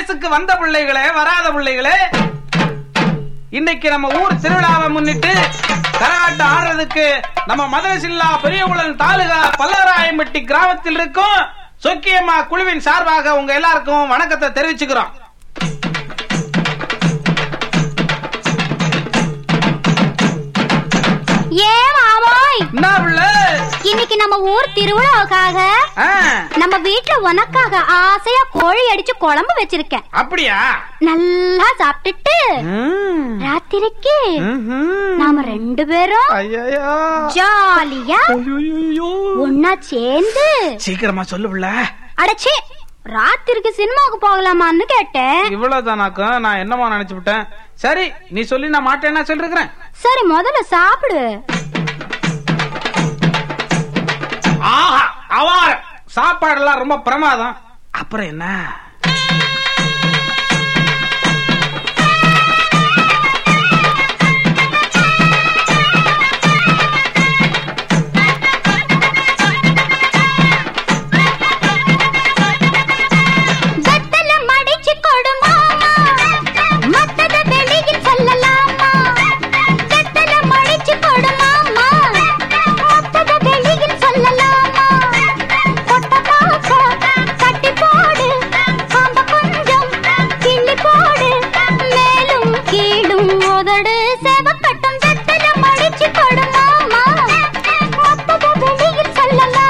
வயசுக்கு வந்த பிள்ளைகளே வராத பிள்ளைகளே இன்னைக்கு நம்ம ஊர் திருவிழாவை முன்னிட்டு கரகாட்டம் ஆடுறதுக்கு நம்ம மதுரசில்லா பெரியகுளம் தாலுகா பல்லராயம்பட்டி கிராமத்தில் இருக்கும் சொக்கியம்மா குழுவின் சார்பாக உங்க எல்லாருக்கும் வணக்கத்தை தெரிவிச்சுக்கிறோம் ஏ மாமோய் என்ன பிள்ளை இன்னைக்கு நம்ம ஊர் திருவிழாவுக்காக ஆ, நம்ம வீட்ல உனக்காக ஆசையா கோழி அடிச்சு குழம்பு வச்சிருக்கேன் அப்படியா நல்லா சாப்பிட்டுட்டு ம், ராத்திரிக்கு ம்ஹும். நாம ரெண்டு பேரும் ஐயையோ. ஜாலியா ஐயையோ. ஒன்னா சேர்ந்து சீக்கிரமா சொல்லு பிள்ளை அடச்சே ராத்திரிக்கு சினிமாவுக்கு போகலாமான்னு கேட்டேன் இவ்வளவுதானாக்கும் நான் என்னமா நினைச்சு விட்டேன் சரி நீ சொல்லி நான் மாட்டேன்னா சொல்லிருக்கிறேன் சரி முதல்ல சாப்பிடு ஆஹா அவார சாப்பாடெல்லாம் ரொம்ப பிரமாதம் அப்புறம் என்ன வெத்தல மடிச்சு கொடு மாமா மத்தத வெளியில் சொல்லலாமா வெத்தல மடிச்சு கொடு மாமா மத்தத வெளியில் சொல்லலாமா கொட்ட பாக்க கட்டி போடு காம்ப கொஞ்சம் கிள்ளி போடு மேலும் கீழும் உதடு செவக்கட்டும் வெத்தல மடிச்சு கொடு மாமா மத்தத வெளியில் சொல்லலாமா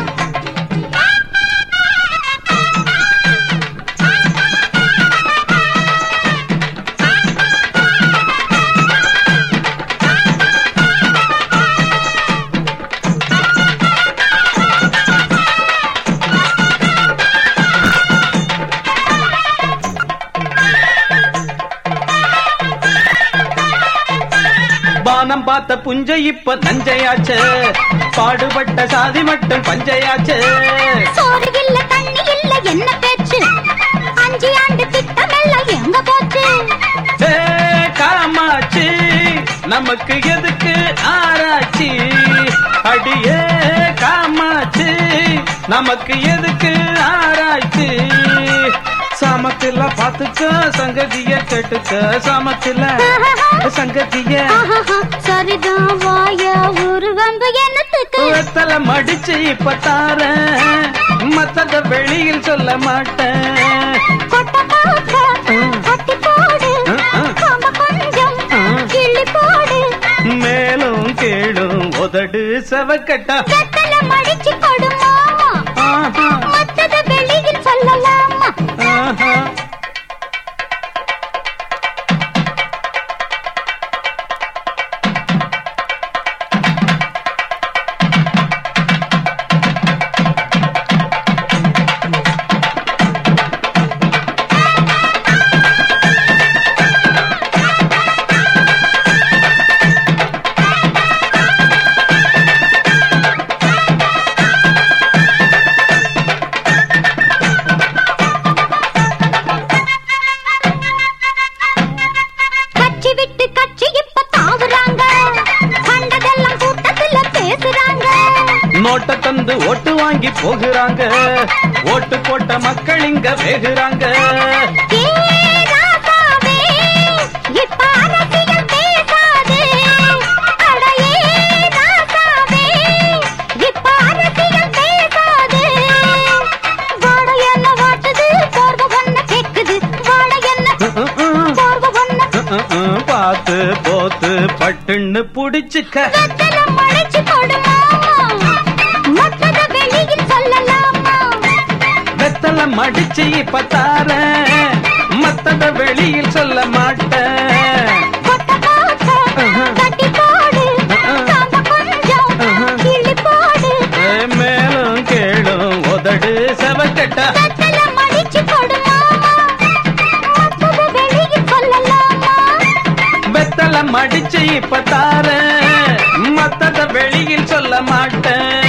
பானம் பார்த்த புஞ்சை இப்ப நஞ்சையாச்சு பாடுபட்ட சாதி மட்டும் பஞ்சையாச்சு சோறு இல்ல தண்ணி இல்ல என்ன பேச்சு அஞ்சு ஆண்டு திட்டமெல்லாம் எங்க போச்சு ஏ, காமாட்சி நமக்கு எதுக்கு ஆராய்ச்சி அடியே காமாட்சி நமக்கு எதுக்கு ஆராய்ச்சி சாமத்தில பாத்துக்க சங்கதிய கேட்டுக்க சாமத்தில சங்கதிய ஆஹாஹா, சரிதான் வாய ஒரு வம்பு என்னத்துக்கு வெத்தல மடிச்சு இப்ப தாரேன் மத்தத வெளியில் சொல்ல மாட்டேன் கொட்ட பாக்க கட்டி போடு காம்ப கொஞ்சம் கிள்ளி போடு மேலும் கேளும் உதடு செவக்கட்டா வெத்தல மடிச்சு கொடு மாமா ஆஹா, மத்தத வெளியில் சொல்லலாமா ஆஹா. கட்சி விட்டு கட்சி இப்ப தாவுறாங்க கண்டதெல்லாம் கூட்டத்துல பேசுறாங்க நோட்டை தந்து ஓட்டு வாங்கி போகிறாங்க ஓட்டு போட்ட மக்கள் இங்க வேகுறாங்க ஏ ராசாவே, இப்ப அரசியல் பேசாதே. அட ஏ ராசாவே, இப்ப அரசியல் பேசாதே. வாடை என்ன வாட்டுது, போர்வை ஒண்ணு கேக்குது. வாடை என்ன போர்வை ஒண்ணு பார்த்து போத்து பட்டுன்னு புடிச்சுக்க வெத்தலை மடிச்சு கொடு மாமா. மத்தத வெளியில் சொல்லலாமா வெத்தல மடிச்சு இப்ப தாரேன் மத்தத வெளியில் சொல்ல மாட்டேன் கொட்ட பாக்க கட்டி போடு காம்ப கொஞ்சம் கிள்ளி போடு ஏ, மேலும் கேளும் உதடு செவக்கட்டா வெத்தல மடிச்சு கொடு மாமா மத்தத வெளியில் சொல்லலாமா வெத்தல மடிச்சு இப்ப தாரேன் மத்தத வெளியில் சொல்ல மாட்டேன்